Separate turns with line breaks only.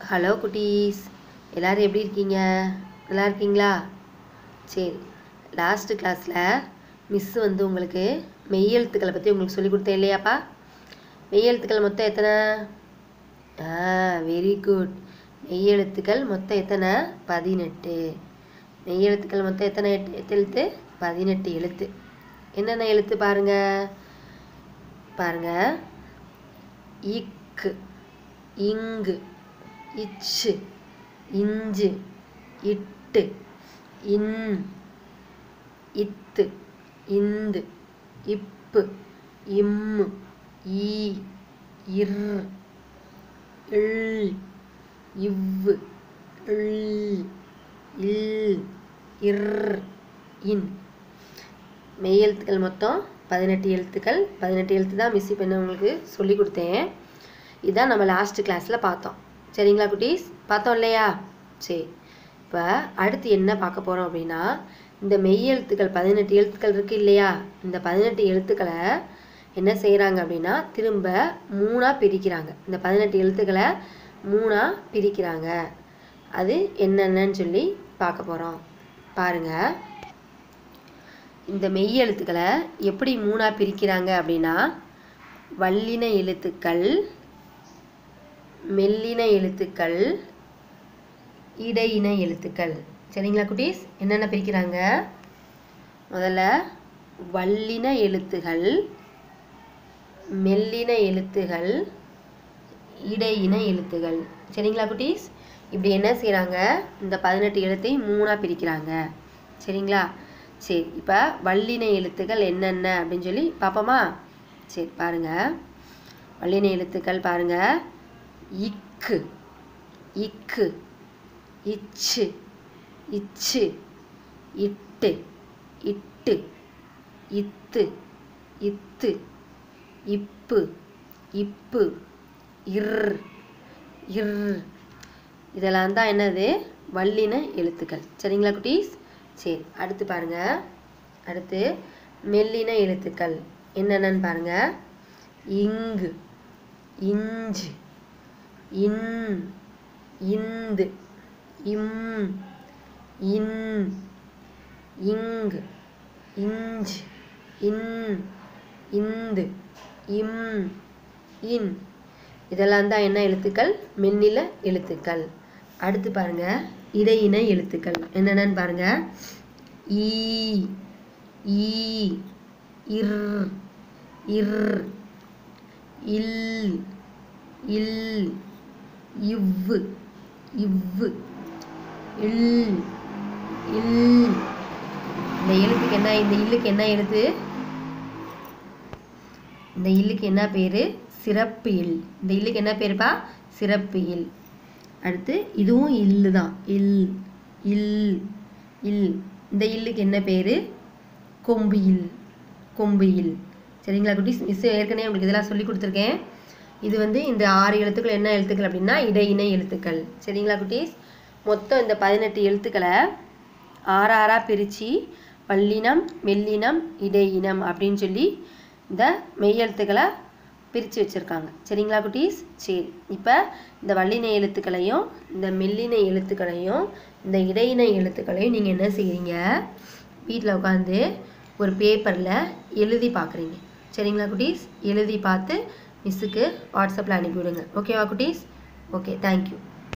hello குட்டீஸ் எல்லாரும் எப்படி இருக்கீங்க நல்லா இருக்கீங்களா சரி லாஸ்ட் கிளாஸில் மிஸ் வந்து உங்களுக்கு மெய்யெழுத்துக்களை பற்றி உங்களுக்கு சொல்லி கொடுத்தேன் இல்லையாப்பா மெய்யெழுத்துக்கள் மொத்தம் எத்தனை ஆ வெரி குட் மெய்யெழுத்துக்கள் மொத்தம் எத்தனை பதினெட்டு மெய்யெழுத்துக்கள் மொத்தம் எத்தனை எட்டு எட்டு எழுத்து பதினெட்டு எழுத்து என்னென்ன எழுத்து பாருங்க பாருங்க இக்கு இங்கு இச்சு இஞ்சு இட்டு இன் இத்து இந்து இப்பு இம்மு ஈ இர் இல் இவ்வு இல் இல் இர் இன் மெய் எழுத்துக்கள் மொத்தம் பதினெட்டு எழுத்துக்கள் பதினெட்டு எழுத்து தான் மிஸ் இப்போ என்ன உங்களுக்கு சொல்லி கொடுத்தேன் இதான் நம்ம லாஸ்ட் கிளாஸில் பார்த்தோம் சரிங்களா குட்டீஸ் பார்த்தோம் இல்லையா சரி இப்போ அடுத்து என்ன பார்க்க போகிறோம் அப்படின்னா இந்த மெய் எழுத்துக்கள் பதினெட்டு எழுத்துக்கள் இருக்குது இல்லையா இந்த பதினெட்டு எழுத்துக்களை என்ன செய்கிறாங்க அப்படின்னா திரும்ப மூணாக பிரிக்கிறாங்க இந்த பதினெட்டு எழுத்துக்களை மூணாக பிரிக்கிறாங்க அது என்னென்னன்னு சொல்லி பார்க்க போகிறோம் பாருங்கள் இந்த மெய் எழுத்துக்களை எப்படி மூணாக பிரிக்கிறாங்க அப்படின்னா வல்லின எழுத்துக்கள் மெல்லின எழுத்துக்கள் இடையின எழுத்துக்கள் சரிங்களா குட்டீஸ் என்னென்ன பிரிக்கிறாங்க முதல்ல வல்லின எழுத்துகள் மெல்லின எழுத்துகள் இடையின எழுத்துகள் சரிங்களா குட்டீஸ் இப்படி என்ன செய்கிறாங்க இந்த பதினெட்டு எழுத்தை மூணாக பிரிக்கிறாங்க சரிங்களா சரி இப்போ வல்லின எழுத்துக்கள் என்னென்ன அப்படின்னு சொல்லி பார்ப்போமா சரி பாருங்க வல்லின எழுத்துக்கள் பாருங்க இக்கு இக்கு இச்சு இச்சு இட்டு இட்டு இத்து இத்து இப்பு இப்பு இர் இர் இதெல்லாம் தான் என்னது வல்லின எழுத்துக்கள் சரிங்களா குட்டீஸ் சரி அடுத்து பாருங்க அடுத்து மெல்லின எழுத்துக்கள் என்னென்னு பாருங்க இங்கு இஞ்சு இன் இந்து இம் இன் இங்கு இஞ்சு இன் இந்து இம் இன் இதெல்லாம் தான் என்ன எழுத்துக்கள் மென்னில எழுத்துக்கள் அடுத்து பாருங்க இடையின எழுத்துக்கள் என்னென்னு பாருங்க ஈ ஈ இர் இர் இல் இல் இவ்வு இவ்வு இல் இல் இந்த எழுத்துக்கு என்ன இந்த இல்லுக்கு என்ன எழுத்து இந்த இல்லுக்கு என்ன பேர் சிறப்பு இல் இந்த இல்லுக்கு என்ன பேருப்பா சிறப்பு இல் அடுத்து இதுவும் இல்லு தான் இல் இல் இல் இந்த இல்லுக்கு என்ன பேர் கொம்பு இல் கொம்பு இல் சரிங்களா குட்டீஸ் மிஸ் ஏற்கனவே உங்களுக்கு இதெல்லாம் சொல்லி கொடுத்துருக்கேன் இது வந்து இந்த ஆறு எழுத்துக்கள் என்ன எழுத்துக்கள் அப்படின்னா இடையினை எழுத்துக்கள் சரிங்களா குட்டீஸ் மொத்தம் இந்த பதினெட்டு எழுத்துக்களை ஆறு ஆறாக பிரித்து வல்லினம் மெல்லினம் இடையினம் அப்படின்னு சொல்லி இந்த மெய் எழுத்துக்களை பிரித்து வச்சுருக்காங்க சரிங்களா குட்டீஸ் சரி இப்போ இந்த வல்லின எழுத்துக்களையும் இந்த மெல்லின எழுத்துக்களையும் இந்த இடையின எழுத்துக்களையும் நீங்கள் என்ன செய்கிறீங்க வீட்டில் உட்காந்து ஒரு பேப்பரில் எழுதி பார்க்குறீங்க சரிங்களா குட்டீஸ் எழுதி பார்த்து மிஸ்ஸுக்கு வாட்ஸ்அப்பில் அனுப்பிவிடுங்க ஓகேவா குட்டீஸ் ஓகே தேங்க்யூ